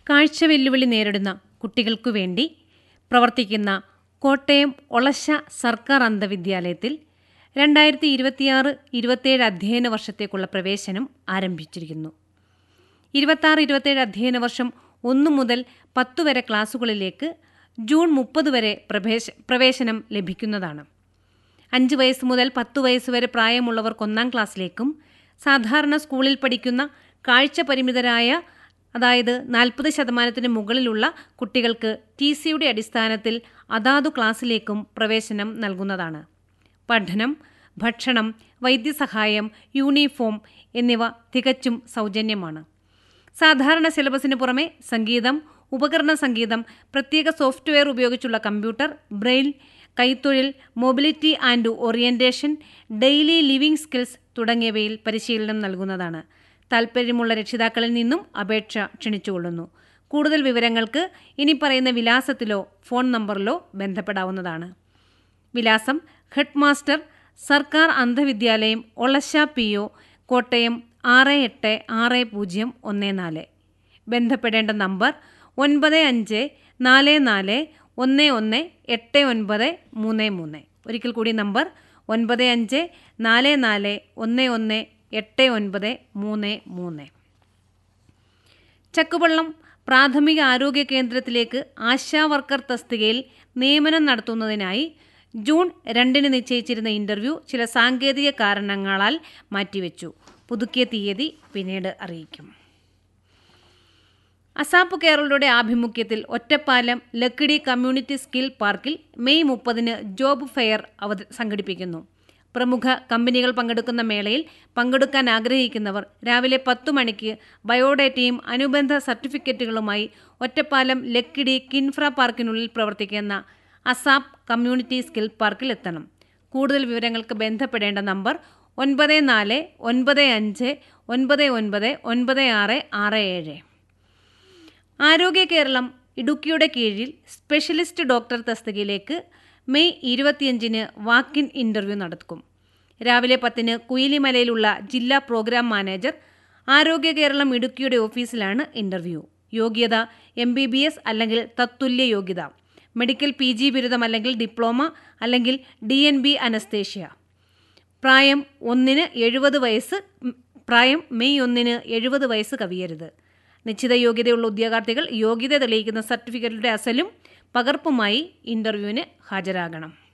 കാഴ്ച വെല്ലുവിളി നേരിടുന്ന കുട്ടികൾക്കു വേണ്ടി പ്രവർത്തിക്കുന്ന കോട്ടയം ഒളശ സർക്കാർ അന്ധവിദ്യാലയത്തിൽ രണ്ടായിരത്തി ഇരുപത്തിയാറ് ഇരുപത്തേഴ് അധ്യയന വർഷത്തേക്കുള്ള പ്രവേശനം ആരംഭിച്ചിരിക്കുന്നു ഇരുപത്താറ് ഇരുപത്തേഴ് അധ്യയന വർഷം ഒന്നു മുതൽ പത്തു വരെ ക്ലാസുകളിലേക്ക് ജൂൺ മുപ്പത് വരെ പ്രവേശ പ്രവേശനം ലഭിക്കുന്നതാണ് അഞ്ച് വയസ്സ് മുതൽ പത്ത് വയസ്സ് വരെ പ്രായമുള്ളവർക്ക് ഒന്നാം ക്ലാസ്സിലേക്കും സാധാരണ സ്കൂളിൽ പഠിക്കുന്ന കാഴ്ച പരിമിതരായ അതായത് നാൽപ്പത് ശതമാനത്തിന് മുകളിലുള്ള കുട്ടികൾക്ക് ടി സിയുടെ അടിസ്ഥാനത്തിൽ അതാതു ക്ലാസ്സിലേക്കും പ്രവേശനം നൽകുന്നതാണ് പഠനം ഭക്ഷണം വൈദ്യസഹായം യൂണിഫോം എന്നിവ തികച്ചും സൗജന്യമാണ് സാധാരണ സിലബസിന് പുറമെ സംഗീതം ഉപകരണ സംഗീതം പ്രത്യേക സോഫ്റ്റ്വെയർ ഉപയോഗിച്ചുള്ള കമ്പ്യൂട്ടർ ബ്രെയിൽ കൈത്തൊഴിൽ mobility and orientation daily living skills തുടങ്ങിയവയിൽ പരിശീലനം നൽകുന്നതാണ് താൽപ്പര്യമുള്ള രക്ഷിതാക്കളിൽ നിന്നും അപേക്ഷ ക്ഷണിച്ചുകൊള്ളുന്നു കൂടുതൽ വിവരങ്ങൾക്ക് ഇനി പറയുന്ന വിലാസത്തിലോ ഫോൺ നമ്പറിലോ ബന്ധപ്പെടാവുന്നതാണ് വിലാസം ഹെഡ് മാസ്റ്റർ സർക്കാർ അന്ധവിദ്യാലയം ഒളശ പി ഒ കോട്ടയം ആറ് എട്ട് ആറ് പൂജ്യം ഒന്ന് നാല് ബന്ധപ്പെടേണ്ട നമ്പർ ഒൻപത് അഞ്ച് നാല് നാല് ഒന്ന് ഒന്ന് എട്ട് ഒൻപത് മൂന്ന് മൂന്ന് ഒരിക്കൽ കൂടി നമ്പർ ഒൻപത് അഞ്ച് നാല് നാല് ഒന്ന് ഒന്ന് എട്ട് ഒൻപത് മൂന്ന് മൂന്ന് ചക്കുവള്ളം പ്രാഥമിക ആരോഗ്യ കേന്ദ്രത്തിലേക്ക് ആശാ വർക്കർ തസ്തികയിൽ നിയമനം നടത്തുന്നതിനായി ജൂൺ രണ്ടിന് നിശ്ചയിച്ചിരുന്ന ഇന്റർവ്യൂ ചില സാങ്കേതിക കാരണങ്ങളാൽ മാറ്റിവെച്ചു പുതുക്കിയ തീയതി പിന്നീട് അറിയിക്കും അസാപ്പ് കേരളയുടെ ആഭിമുഖ്യത്തിൽ ഒറ്റപ്പാലം ലക്കിടി കമ്മ്യൂണിറ്റി സ്കിൽ പാർക്കിൽ മെയ് മുപ്പതിന് ജോബ് ഫെയർ അവ സംഘടിപ്പിക്കുന്നു പ്രമുഖ കമ്പനികൾ പങ്കെടുക്കുന്ന മേളയിൽ പങ്കെടുക്കാൻ ആഗ്രഹിക്കുന്നവർ രാവിലെ പത്തു മണിക്ക് ബയോഡേറ്റയും അനുബന്ധ സർട്ടിഫിക്കറ്റുകളുമായി ഒറ്റപ്പാലം ലക്കിടി കിൻഫ്ര പാർക്കിനുള്ളിൽ പ്രവർത്തിക്കുന്ന അസാപ്പ് കമ്മ്യൂണിറ്റി സ്കിൽ പാർക്കിൽ എത്തണം കൂടുതൽ വിവരങ്ങൾക്ക് ബന്ധപ്പെടേണ്ട നമ്പർ ഒൻപത് നാല് ഒൻപത് അഞ്ച് ഒൻപത് ഒൻപത് ഒൻപത് ആറ് ആറ് ഏഴ് ആരോഗ്യ കേരളം ഇടുക്കിയുടെ കീഴിൽ സ്പെഷ്യലിസ്റ്റ് ഡോക്ടർ തസ്തികയിലേക്ക് മെയ് ഇരുപത്തിയഞ്ചിന് വാക്കിൻ ഇൻ്റർവ്യൂ നടക്കും രാവിലെ പത്തിന് കുയിലിമലയിലുള്ള ജില്ലാ പ്രോഗ്രാം മാനേജർ ആരോഗ്യ കേരളം ഇടുക്കിയുടെ ഓഫീസിലാണ് ഇൻ്റർവ്യൂ യോഗ്യത എം ബി ബി എസ് അല്ലെങ്കിൽ തത്തുല്യ യോഗ്യത മെഡിക്കൽ പി ജി ബിരുദം അല്ലെങ്കിൽ ഡിപ്ലോമ അല്ലെങ്കിൽ ഡി എൻ ബി അനസ്തേഷ്യ പ്രായം ഒന്നിന് എഴുപത് വയസ്സ് പ്രായം മെയ് ഒന്നിന് എഴുപത് വയസ്സ് കവിയരുത് നിശ്ചിത യോഗ്യതയുള്ള ഉദ്യോഗാർത്ഥികൾ യോഗ്യത തെളിയിക്കുന്ന സർട്ടിഫിക്കറ്റുകളുടെ അസലും പകർപ്പുമായി ഇന്റർവ്യൂവിന് ഹാജരാകണം